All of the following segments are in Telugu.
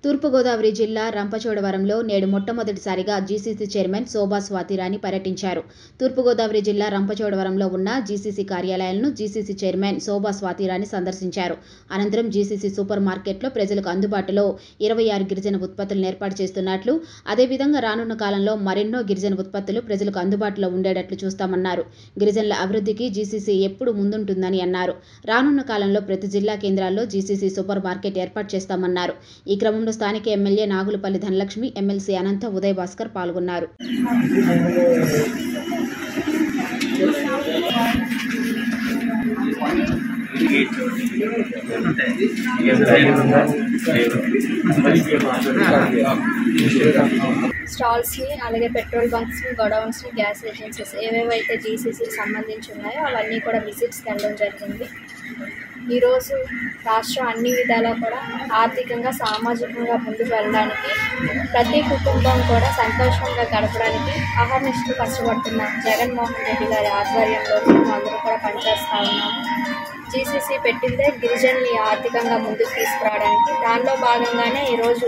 తూర్పుగోదావరి జిల్లా రంపచోడవరంలో నేడు మొట్టమొదటిసారిగా జీసీసీ చైర్మన్ శోభా స్వాతిరాణి పర్యటించారు తూర్పుగోదావరి జిల్లా రంపచోడవరంలో ఉన్న జీసీసీ కార్యాలయాలను జీసీసీ చైర్మన్ శోభా స్వాతిరాణి సందర్శించారు అనంతరం జీసీసీ సూపర్ మార్కెట్లో ప్రజలకు అందుబాటులో ఇరవై ఆరు గిరిజన ఉత్పత్తులను ఏర్పాటు చేస్తున్నట్లు అదేవిధంగా రానున్న కాలంలో మరెన్నో గిరిజన ఉత్పత్తులు ప్రజలకు అందుబాటులో ఉండేటట్లు చూస్తామన్నారు గిరిజనుల అభివృద్ధికి జీసీసీ ఎప్పుడు ముందుంటుందని అన్నారు రానున్న కాలంలో ప్రతి జిల్లా కేంద్రాల్లో జీసీసీ సూపర్ మార్కెట్ ఏర్పాటు చేస్తామన్నారు ఈ క్రమంలో స్థానిక ఎమ్మెల్యే నాగులపల్లి ధనలక్ష్మి ఎమ్మెల్సీ అనంత ఉదయ్ భాస్కర్ పాల్గొన్నారు స్టాల్స్ని అలాగే పెట్రోల్ బంక్స్ని గొడౌన్స్ని గ్యాస్ ఏజెన్సీస్ ఏవేవైతే జీసీసీకి సంబంధించి ఉన్నాయో అవన్నీ కూడా విజిట్స్కి వెళ్ళడం జరిగింది ఈరోజు రాష్ట్రం అన్ని విధాలా కూడా ఆర్థికంగా సామాజికంగా ముందుకు వెళ్ళడానికి ప్రతి కుటుంబం కూడా సంతోషంగా గడపడానికి అహర్నిశలు కష్టపడుతున్న జగన్మోహన్ రెడ్డి గారి ఆధ్వర్యంలో మేము అందరూ కూడా పనిచేస్తూ ఉన్నాము జీసీసీ పెట్టిందే గిరిజనుల్ని ఆర్థికంగా ముందుకు తీసుకురావడానికి దానిలో భాగంగానే ఈరోజు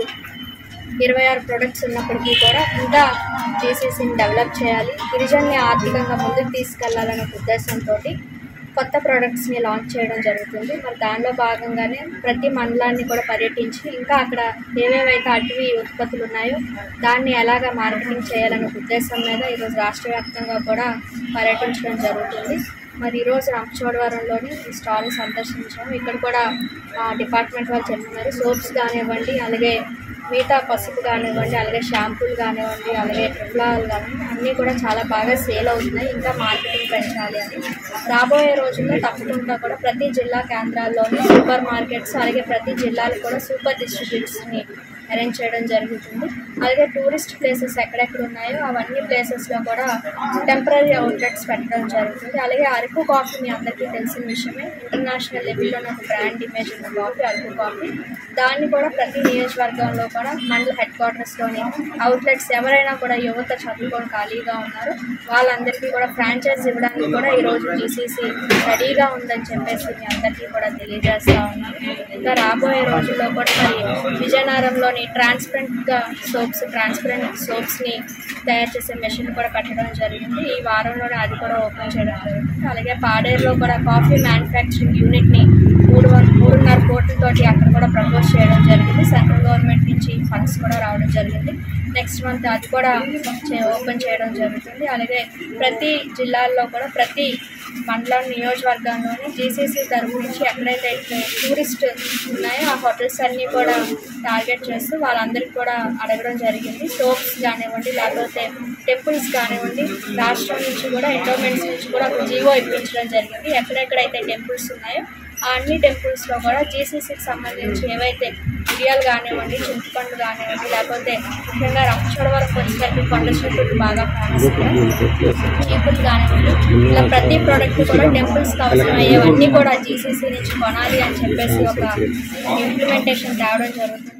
ఇరవై ఆరు ప్రొడక్ట్స్ ఉన్నప్పటికీ కూడా ఇంకా జీసీసీని డెవలప్ చేయాలి గిరిజన్ని ఆర్థికంగా ముందుకు తీసుకెళ్లాలనే ఉద్దేశంతో కొత్త ప్రొడక్ట్స్ని లాంచ్ చేయడం జరుగుతుంది మరి దానిలో భాగంగానే ప్రతి మండలాన్ని కూడా పర్యటించి ఇంకా అక్కడ ఏవేవైతే అటవీ ఉత్పత్తులు ఉన్నాయో దాన్ని ఎలాగ మార్కెటింగ్ చేయాలనే ఉద్దేశం మీద ఈరోజు రాష్ట్ర వ్యాప్తంగా కూడా పర్యటించడం జరుగుతుంది మరి ఈరోజు రంపచోడవరంలోని ఈ స్టాల్ని సందర్శించాము ఇక్కడ కూడా ఆ, డిపార్ట్మెంట్ వాళ్ళు చెప్తున్నారు సోప్స్ కానివ్వండి అలాగే మిగతా పసుపు కానివ్వండి అలాగే షాంపూలు కానివ్వండి అలాగే ట్రిప్లాలు కానివ్వండి అన్నీ కూడా చాలా బాగా సేల్ అవుతున్నాయి ఇంకా మార్కెటింగ్ పెంచాలి అని రాబోయే రోజుల్లో తప్పకుండా కూడా ప్రతి జిల్లా కేంద్రాల్లోని సూపర్ మార్కెట్స్ అలాగే ప్రతి జిల్లాలో కూడా సూపర్ డిస్ట్రిబ్యూట్స్ని అరేంజ్ చేయడం జరుగుతుంది అలాగే టూరిస్ట్ ప్లేసెస్ ఎక్కడెక్కడ ఉన్నాయో అవన్నీ ప్లేసెస్లో కూడా టెంపరీ అవుట్లెట్స్ పెట్టడం జరుగుతుంది అలాగే అరకు కాఫీ మీ అందరికీ తెలిసిన విషయమే ఇంటర్నేషనల్ లెవెల్లో ఒక బ్రాండ్ ఇమేజ్ ఉన్న కాఫీ అరకు కాఫీ దాన్ని కూడా ప్రతి నియోజకవర్గంలో కూడా మండల హెడ్ క్వార్టర్స్లోని అవుట్లెట్స్ ఎవరైనా కూడా యువత చదువుకొని ఖాళీగా ఉన్నారు వాళ్ళందరికీ కూడా ఫ్రాంచైజ్ ఇవ్వడానికి కూడా ఈరోజు జీసీసీ రెడీగా ఉందని చెప్పేసి మీ అందరికీ కూడా తెలియజేస్తా ఉన్నాను ఇంకా రాబోయే రోజుల్లో కూడా మరి విజయనగరంలోని ట్రాన్స్పరెంట్గా సోప్స్ ట్రాన్స్పరెంట్ సోప్స్ని తయారు చేసే మెషిన్ కూడా పెట్టడం జరిగింది ఈ వారంలోనే అది కూడా ఓపెన్ చేయడం జరుగుతుంది అలాగే పాడేరులో కూడా కాఫీ మ్యానుఫ్యాక్చరింగ్ యూనిట్ని మూడు వం- మూడున్నర కోట్లతోటి అక్కడ కూడా ప్రపోజ్ చేయడం జరిగింది సెంట్రల్ గవర్నమెంట్ నుంచి ఫండ్స్ కూడా రావడం జరిగింది నెక్స్ట్ మంత్ అది కూడా చే- ఓపెన్ చేయడం జరుగుతుంది అలాగే ప్రతి జిల్లాల్లో కూడా ప్రతి మండలం నియోజకవర్గంలోని జీసీసీ తరఫు నుంచి ఎక్కడైతే టూరిస్ట్ ఉన్నాయో ఆ హోటల్స్ అన్నీ కూడా టార్గెట్ చేస్తూ వాళ్ళందరికీ కూడా అడగడం జరిగింది సోప్స్ కానివ్వండి లేకపోతే టెంపుల్స్ కానివ్వండి రాష్ట్రం నుంచి కూడా ఎండోమెంట్స్ నుంచి కూడా ఒక జీవో ఇప్పించడం జరిగింది ఎక్కడెక్కడైతే టెంపుల్స్ ఉన్నాయో ఆ అన్ని టెంపుల్స్లో కూడా జీసీసీకి సంబంధించి ఏవైతే మిరియాలు కానివ్వండి చింతపండు కానివ్వండి లేకపోతే ముఖ్యంగా రంపచోడవరం వచ్చేసరికి కొండ చెట్టులు బాగా ఫేమస్ చీపులు కానివ్వండి ఇలా ప్రతి ప్రోడక్ట్ కూడా టెంపుల్స్కి అవసరమయ్యేవన్నీ కూడా జీసీసీ నుంచి కొనాలి అని చెప్పేసి ఒక ఇంప్లిమెంటేషన్ తేవడం జరుగుతుంది